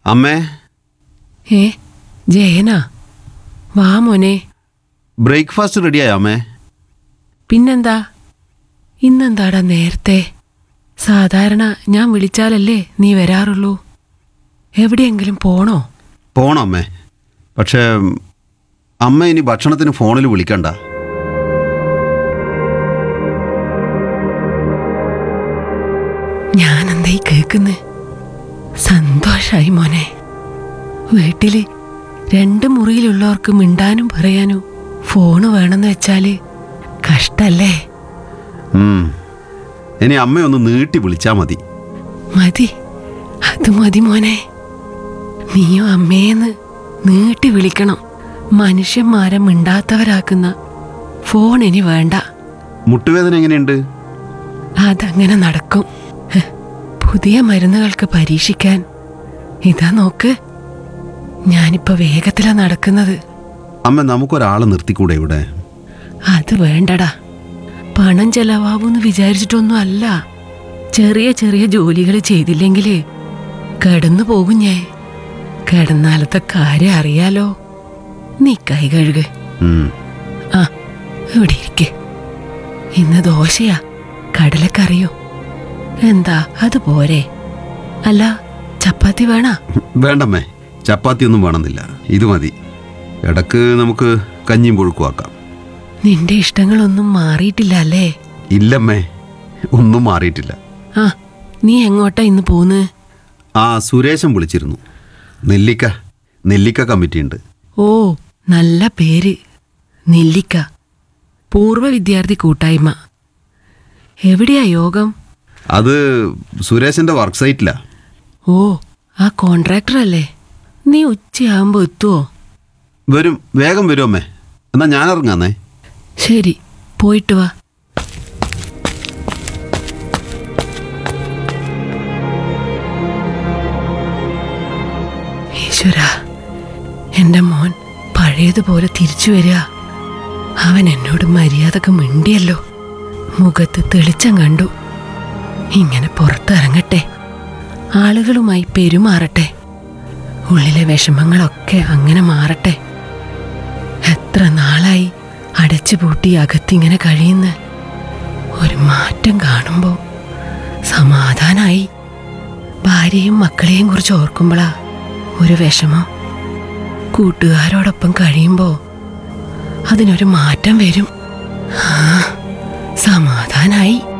അമ്മേ ഏ ജയനാ വാ മോനെ ബ്രേക്ക്ഫാസ്റ്റ് റെഡിയായോ അമ്മേ പിന്നെന്താ ഇന്നെന്താടാ നേരത്തെ സാധാരണ ഞാൻ വിളിച്ചാലല്ലേ നീ വരാറുള്ളൂ എവിടെയെങ്കിലും പോണോ പോണം അമ്മേ പക്ഷേ അമ്മ ഇനി ഭക്ഷണത്തിന് ഫോണിൽ വിളിക്കണ്ട ഞാൻ എന്തായി കേക്കുന്ന് സന്തോഷായി മോനെ വീട്ടില് രണ്ട് മുറിയിലുള്ളവർക്ക് മിണ്ടാനും പറയാനും ഫോണ് വേണമെന്ന് വെച്ചാല് കഷ്ടല്ലേ ഉം. ഇനി അമ്മയൊന്ന് നീട്ടി വിളിച്ചാൽ മതി മതി അത് മതി മോനെ നീയോ അമ്മേന്ന് നീട്ടി വിളിക്കണം മനുഷ്യന്മാരെ മിണ്ടാത്തവരാക്കുന്ന ഫോൺ ഇനി വേണ്ട മുട്ടുവേദന എങ്ങനെയുണ്ട് അതങ്ങനെ നടക്കും ഹ്, പുതിയ മരുന്നുകൾക്ക് പരീക്ഷിക്കാൻ ഇതാ നോക്ക് ഞാനിപ്പോ വേഗത്തിലാ നടക്കുന്നത് അമ്മ നമുക്കൊരാളെ നിർത്തിക്കൂടെ ഇവിടെ അത് വേണ്ടടാ പണം ചെലവാവൂന്ന് വിചാരിച്ചിട്ടൊന്നും അല്ല ചെറിയ ചെറിയ ജോലികൾ ചെയ്തില്ലെങ്കില് കിടന്നു പോകും ഞാൻ കിടന്നാലത്തെ കാര്യം അറിയാലോ നീ കൈ കഴുക് ഉം. ആ ഇവിടെ ഇരിക്കെ ഇന്ന് ദോശയാ കടലക്കറിയോ എന്താ അത് പോരെ അല്ല ചപ്പാത്തി വേണ വേണ്ടമ്മേ ചപ്പാത്തി ഒന്നും വേണമെന്നില്ല ഇത് മതി ഇടക്ക് നമുക്ക് കഞ്ഞിയും പുഴുക്കും ആക്കാം നിന്റെ ഇഷ്ടങ്ങളൊന്നും മാറിയിട്ടില്ല അല്ലേ ഇല്ലമ്മേ ഒന്നും മാറിയിട്ടില്ല ആ നീ എങ്ങോട്ടാ ഇന്ന് പോന്ന് ആ സുരേശൻ വിളിച്ചിരുന്നു നെല്ലിക്ക നെല്ലിക്ക കമ്മിറ്റി ഉണ്ട് ഓ നല്ല പേര് നെല്ലിക്ക പൂർവ്വ വിദ്യാർത്ഥി കൂട്ടായ്മ എവിടെയാ യോഗം അത് സുരേശന്റെ വർക്ക് സൈറ്റിലാ ഓ ആ കോൺട്രാക്ടർ അല്ലേ നീ ഉച്ചയാകുമ്പോ എത്തുവോ വരും വേഗം വരും അമ്മേ എന്നാ ഞാൻ ഇറങ്ങാന്നേ ശരി പോയിട്ട് വാ ഈശ്വര എൻ്റെ മോൻ പഴയതുപോലെ തിരിച്ചു വരിക അവൻ എന്നോട് മര്യാദക്ക് മിണ്ടിയല്ലോ മുഖത്ത് തെളിച്ചം കണ്ടു ഇങ്ങനെ പുറത്തിറങ്ങട്ടെ ആളുകളുമായി പെരുമാറട്ടെ ഉള്ളിലെ വിഷമങ്ങളൊക്കെ അങ്ങനെ മാറട്ടെ എത്ര നാളായി അടച്ചുപൂട്ടി അകത്തിങ്ങനെ കഴിയുന്ന ഒരു മാറ്റം കാണുമ്പോൾ സമാധാനായി ഭാര്യയും മക്കളെയും കുറിച്ച് ഓർക്കുമ്പോളാ ഒരു വിഷമം കൂട്ടുകാരോടൊപ്പം കഴിയുമ്പോൾ അതിനൊരു മാറ്റം വരും ആ സമാധാനായി